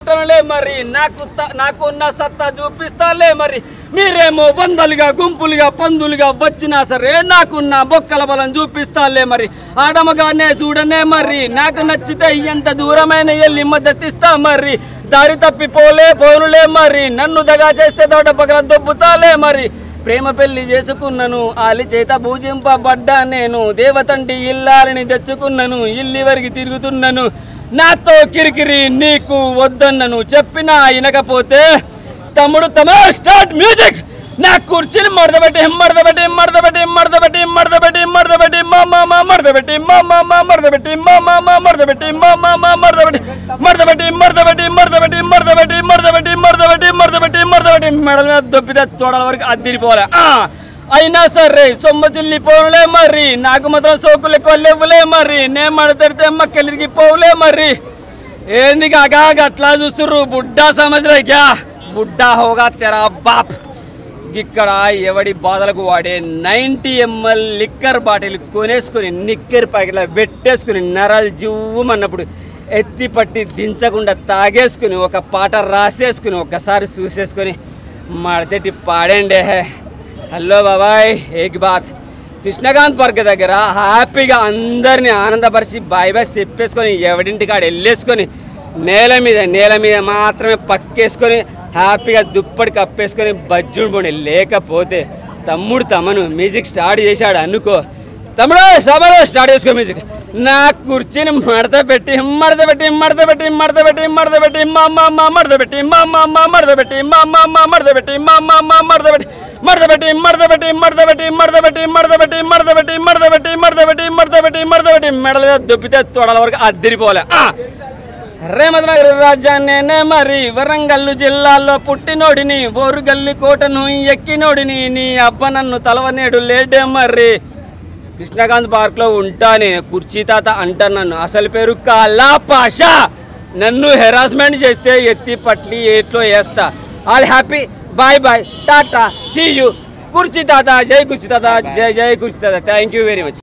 లే మరి నాకు త- నాకున్న సత్తా చూపిస్తాలే మరి మీరేమో వందలుగా గుంపులుగా పందులుగా వచ్చినా సరే నాకున్న బొక్కల బలం చూపిస్తాలే మరి ఆడమగానే చూడనే మరి నాకు నచ్చితే ఎంత దూరమైన వెళ్ళి మద్దతిస్తా మరి దారి తప్పిపోలే పోనులే మరి నన్ను దగా చేస్తే తోట పగల దొబ్బుతాలే మరి ప్రేమ పెళ్లి చేసుకున్నాను ఆలి చేత పూజింపబడ్డా నేను దేవతంటి ఇల్లాలని తెచ్చుకున్నాను ఇల్లి వరకు తిరుగుతున్నాను నాతో కిరికిరి నీకు వద్దన్నను చెప్పినా వినకపోతే తమ్ముడు తమ స్టార్ట్ మ్యూజిక్ నా కుర్చీని మడతబెట్టి మడతబెట్టి మడతబెట్టి మడతబెట్టి మడతబెట్టి మడతబెట్టి మా మా మా మడతబెట్టి మా మా మా మడతబెట్టి మా మా మా మడతబెట్టి మా మా మా మడతబెట్టి మడతబెట్టి మడతబెట్టి మడతబెట్టి మడతబెట్టి మడతబెట్టి మడతబెట్టి మడతబెట్టి మడతబెట్టి మెడల మీద దొబ్బితే తోడల వరకు అద్దిరిపోలే ఆ! అయినా సరే సొమ్మ చిల్లి పోనులే మరి నాకు మాత్రం సోకులు ఎక్కువ లేవులే మరి నేను మడతడితే మక్కెలిరికి పోవులే మరి ఏంది కాకా గట్లా చూస్తుర్రు బుడ్డా సమజ్రా క్యా బుడ్డా హోగా తెరా బాప్ ఇక్కడ ఎవడి బాధలకు వాడే నైంటీ ఎంఎల్ లిక్కర్ బాటిల్ కొనేసుకుని నిక్కర్ ప్యాకెట్లో పెట్టేసుకుని నరాలు జివ్వమన్నప్పుడు ఎత్తి పట్టి దించకుండా తాగేసుకుని ఒక పాట రాసేసుకుని ఒక్కసారి చూసేసుకొని మడతెట్టి పాడండే హలో బాబాయ్ ఏక్ బాత్ కృష్ణకాంత్ పార్క్ దగ్గర హ్యాపీగా అందరిని ఆనందపరిచి బాయ్ బాయ్ చెప్పేసుకొని ఎవడింటి కాడ వెళ్ళేసుకొని నేల మీద నేల మీద మాత్రమే పక్కేసుకొని హ్యాపీగా దుప్పటి కప్పేసుకొని బజ్జుడు పోండి లేకపోతే తమ్ముడు తమను మ్యూజిక్ స్టార్ట్ చేశాడు అనుకో తమ్ముడు సభలో స్టార్ట్ చేసుకో మ్యూజిక్ నా కుర్చీని మడత పెట్టి మడత పెట్టి మడత పెట్టి మడత పెట్టి మడత పెట్టి మా మా మా మడత పెట్టి మా మా మా మడత పెట్టి మా మా మా మడత పెట్టి మా మా మా మడత పెట్టి మడత పెట్టి మడత పెట్టి మడత పెట్టి మడత పెట్టి మడత పెట్టి మడత పెట్టి మడత పెట్టి మడత పెట్టి మడత పెట్టి మడత పెట్టి మెడల మీద దుబ్బితే తొడల వరకు అద్దరిపోలే ఆ! రేమద్నగర్ రాజ్యాన్నే మరి వరంగల్లు జిల్లాలో పుట్టినోడిని ఓరుగల్లి కోటను ఎక్కినోడిని నీ అబ్బ నన్ను తలవనేడు లేడే మరి కృష్ణకాంత్ పార్క్లో ఉంటా నేను కుర్చీ తాత అంటాను నన్ను అసలు పేరు కాలా పాషా నన్ను హెరాస్మెంట్ చేస్తే ఎత్తి పట్లి ఏట్లో వేస్తా all happy bye bye tata see you కుర్చీ తాత జై కుర్చీ తాత జై జై కుర్చీ తాత థ్యాంక్ యూ వెరీ మచ్